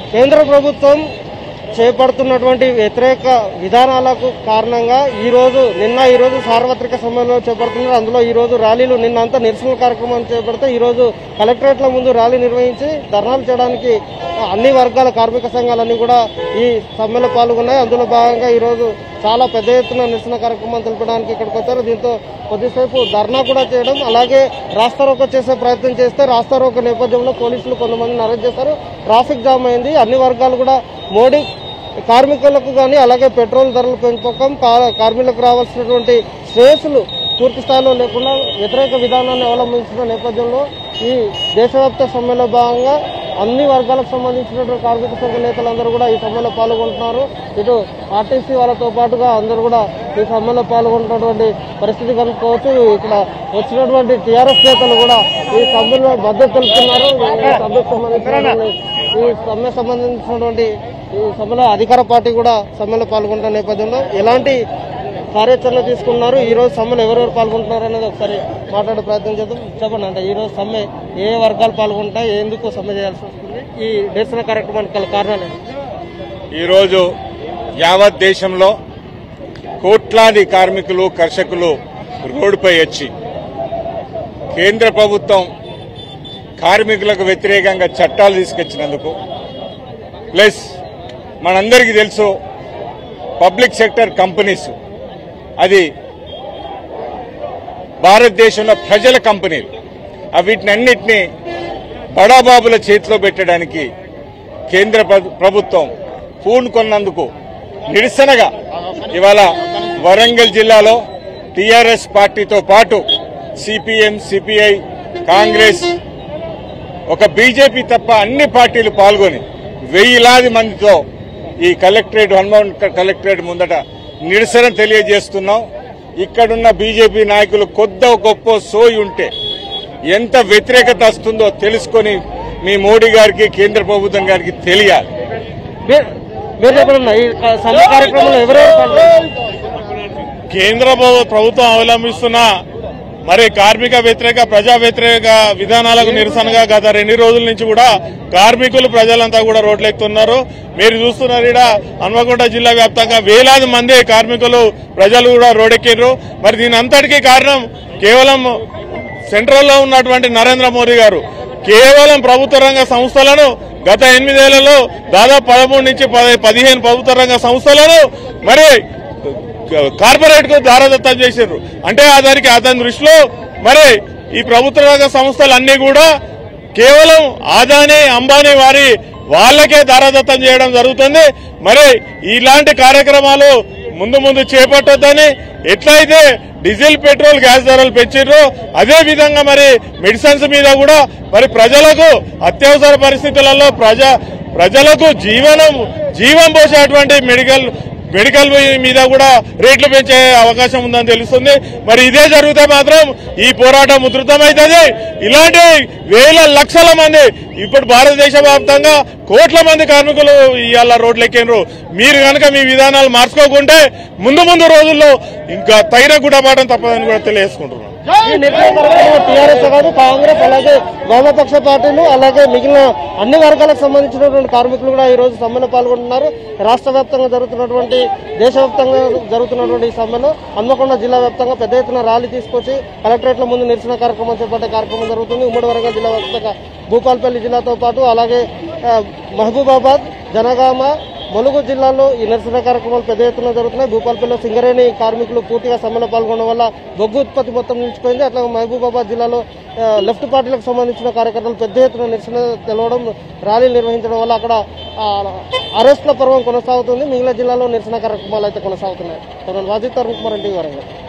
కేంద్ర ప్రభుత్వం చేపడుతున్నటువంటి వ్యతిరేక విధానాలకు కారణంగా ఈ రోజు నిన్న ఈ రోజు సార్వత్రిక సమ్మెలో చేపడుతున్నారు అందులో ఈ రోజు ర్యాలీలు నిన్న అంతా నిరసన కార్యక్రమం చేపడితే ఈ రోజు కలెక్టరేట్ల ముందు ర్యాలీ నిర్వహించి ధర్నాలు చేయడానికి అన్ని వర్గాల కార్మిక సంఘాలన్నీ కూడా ఈ సమ్మెలో పాల్గొన్నాయి అందులో భాగంగా ఈ రోజు చాలా పెద్ద ఎత్తున నిరసన కార్యక్రమం తెలపడానికి ఇక్కడికి వచ్చారు దీంతో కొద్దిసేపు ధర్నా కూడా చేయడం అలాగే రాస్తారోకో చేసే ప్రయత్నం చేస్తే రాస్తారోకో నేపథ్యంలో పోలీసులు కొంతమందిని అరెస్ట్ చేశారు ట్రాఫిక్ జామ్ అయింది అన్ని వర్గాలు కూడా మోడీ కార్మికులకు కానీ అలాగే పెట్రోల్ ధరల పెంపకం కా- కార్మికులకు రావాల్సినటువంటి శ్రేయస్సులు పూర్తి స్థాయిలో లేకుండా వ్యతిరేక విధానాన్ని అవలంబించిన నేపథ్యంలో ఈ దేశవ్యాప్త సమ్మెలో భాగంగా అన్ని వర్గాలకు సంబంధించినటువంటి కార్మిక సంఘ నేతలందరూ కూడా ఈ సమ్మెలో పాల్గొంటున్నారు ఇటు ఆర్టీసీ వాళ్ళతో పాటుగా అందరూ కూడా ఈ సమ్మెలో పాల్గొంటున్నటువంటి పరిస్థితి కనుక్కోవచ్చు ఇక్కడ వచ్చినటువంటి టీఆర్ఎస్ నేతలు కూడా ఈ సమ్మెలో మద్దతు తెలుపుతున్నారు ఈ సమ్మెకు సంబంధించినటువంటి ఈ సమ్మె సంబంధించినటువంటి ఈ సమ్మెలో అధికార పార్టీ కూడా సమ్మెలో పాల్గొంటున్న నేపథ్యంలో ఎలాంటి కార్యాచరణ తీసుకున్నారు ఈ రోజు సమ్మెలో ఎవరెవరు పాల్గొంటున్నారు అనేది ఒకసారి మాట్లాడే ప్రయత్నం చేద్దాం చెప్పండి అంటే ఈ రోజు సమ్మె ఏ వర్గాలు పాల్గొంటాయి ఎందుకు సమ్మె చేయాల్సి వస్తుంది ఈ నిరసన కార్యక్రమానికి గల కారణాలు ఏంటి? ఈరోజు యావత్ దేశంలో కోట్లాది కార్మికులు కర్షకులు రోడ్డుపై వచ్చి కేంద్ర ప్రభుత్వం కార్మికులకు వ్యతిరేకంగా చట్టాలు తీసుకొచ్చినందుకు ప్లస్ మనందరికీ తెలుసు పబ్లిక్ సెక్టర్ కంపెనీస్ అది భారతదేశంలో ప్రజల కంపెనీలు ఆ వీటిని అన్నిటినీ బడాబాబుల చేతిలో పెట్టడానికి కేంద్ర ప్ర- ప్రభుత్వం పూనుకొన్నందుకు నిరసనగా ఇవాళ వరంగల్ జిల్లాలో టీఆర్ఎస్ పార్టీతో పాటు సిపిఎం సిపిఐ కాంగ్రెస్ ఒక బీజేపీ తప్ప అన్ని పార్టీలు పాల్గొని వెయ్యిలాది మందితో ఈ కలెక్టరేట్ హనుమాన్ కలెక్టరేట్ ముందట నిరసన తెలియజేస్తున్నాం ఇక్కడున్న బీజేపీ నాయకులు కొద్ద గొప్ప సోయి ఉంటే ఎంత వ్యతిరేకత వస్తుందో తెలుసుకొని మీ మోడీ గారికి కేంద్ర ప్రభుత్వం గారికి తెలియాలి మీరు- మీరు చెప్పండి ఈ క- సమ్మె కార్యక్రమంలో ఎవరెవరు పాల్గొన్నారు కేంద్ర ప్రభు- ప్రభుత్వం అవలంబిస్తున్న మరి కార్మిక వ్యతిరేక ప్రజా వ్యతిరేక విధానాలకు నిరసనగా గత రెండు రోజుల నుంచి కూడా కార్మికులు ప్రజలంతా కూడా రోడ్లెక్కుతున్నారు మీరు చూస్తున్నారు ఇక్కడ హన్మకొండ జిల్లా వ్యాప్తంగా వేలాది మంది కార్మికులు ప్రజలు కూడా రోడ్డెక్కిండ్రు మరి దీని అంతటికీ కారణం కేవలం సెంట్రల్లో ఉన్నటువంటి నరేంద్ర మోదీ గారు కేవలం ప్రభుత్వ రంగ సంస్థలను గత ఎనిమిదేళ్లలో దాదాపు పదమూడు నుంచి పది- పదిహేను ప్రభుత్వ రంగ సంస్థలను మరి కార్పొరేట్ కు దారదత్తం చేశారు అంటే దానికి అతని దృష్టిలో మరి ఈ ప్రభుత్వ రంగ సంస్థలన్నీ కూడా కేవలం ఆదాని అంబానీ వారి వాళ్ళకే దారదత్తం చేయడం జరుగుతుంది మరి ఇలాంటి కార్యక్రమాలు ముందు ముందు చేపట్టొద్దని ఎట్లయితే డీజిల్ పెట్రోల్ గ్యాస్ ధరలు పెంచారో అదే విధంగా మరి మెడిసిన్స్ మీద కూడా మరి ప్రజలకు అత్యవసర పరిస్థితులలో ప్రజా ప్రజలకు జీవనం జీవం పోసేటువంటి మెడికల్ మెడికల్ మీద కూడా రేట్లు పెంచే అవకాశం ఉందని తెలుస్తుంది మరి ఇదే జరిగితే మాత్రం ఈ పోరాటం ఉధృతమవుతుంది ఇలాంటి వేల లక్షల మంది ఇప్పుడు భారతదేశ వ్యాప్తంగా కోట్ల మంది కార్మికులు ఇవాళ రోడ్లు ఎక్కినారు మీరు కనుక మీ విధానాలు మార్చుకోకుంటే ముందు ముందు రోజుల్లో ఇంకా తగిన గుణపాఠం తప్పదని కూడా తెలియజేసుకుంటున్నాం ఈ నిరసన కార్యక్రమంలో టీఆర్ఎస్ కాదు కాంగ్రెస్ అలాగే వామపక్ష పార్టీలు అలాగే మిగిలిన అన్ని వర్గాలకు సంబంధించినటువంటి కార్మికులు కూడా ఈ రోజు సమ్మెలో పాల్గొంటున్నారు రాష్ట్ర వ్యాప్తంగా జరుగుతున్నటువంటి దేశవ్యాప్తంగా జరుగుతున్నటువంటి ఈ సమ్మెలో హన్మకొండ జిల్లా వ్యాప్తంగా పెద్ద ఎత్తున ర్యాలీ తీసుకొచ్చి కలెక్టరేట్ల ముందు నిరసన కార్యక్రమం చేపట్టే కార్యక్రమం జరుగుతుంది ఉమ్మడి వరంగల్ జిల్లా వ్యాప్తంగా భూపాల్పల్లి జిల్లాతో పాటు అలాగే ఆ, మహబూబాబాద్ జనగామ ములుగు జిల్లాలో ఈ నిరసన కార్యక్రమాలు పెద్ద ఎత్తున జరుగుతున్నాయి భూపాలపల్లిలో సింగరేణి కార్మికులు పూర్తిగా సమ్మెలో పాల్గొనడం వల్ల బొగ్గు ఉత్పత్తి మొత్తం నిలిచిపోయింది అట్లాగే మహబూబాబాద్ జిల్లాలో ఆ, లెఫ్ట్ పార్టీలకు సంబంధించిన కార్యకర్తలు పెద్ద ఎత్తున నిరసన తెలవడం ర్యాలీలు నిర్వహించడం వల్ల అక్కడ ఆ, అరెస్ట్ల పర్వం కొనసాగుతుంది మిగిలిన జిల్లాలో నిరసన కార్యక్రమాలు అయితే కొనసాగుతున్నాయి వాజిత్ తరుణ్ కుమార్ ఇంటికి వరంగల్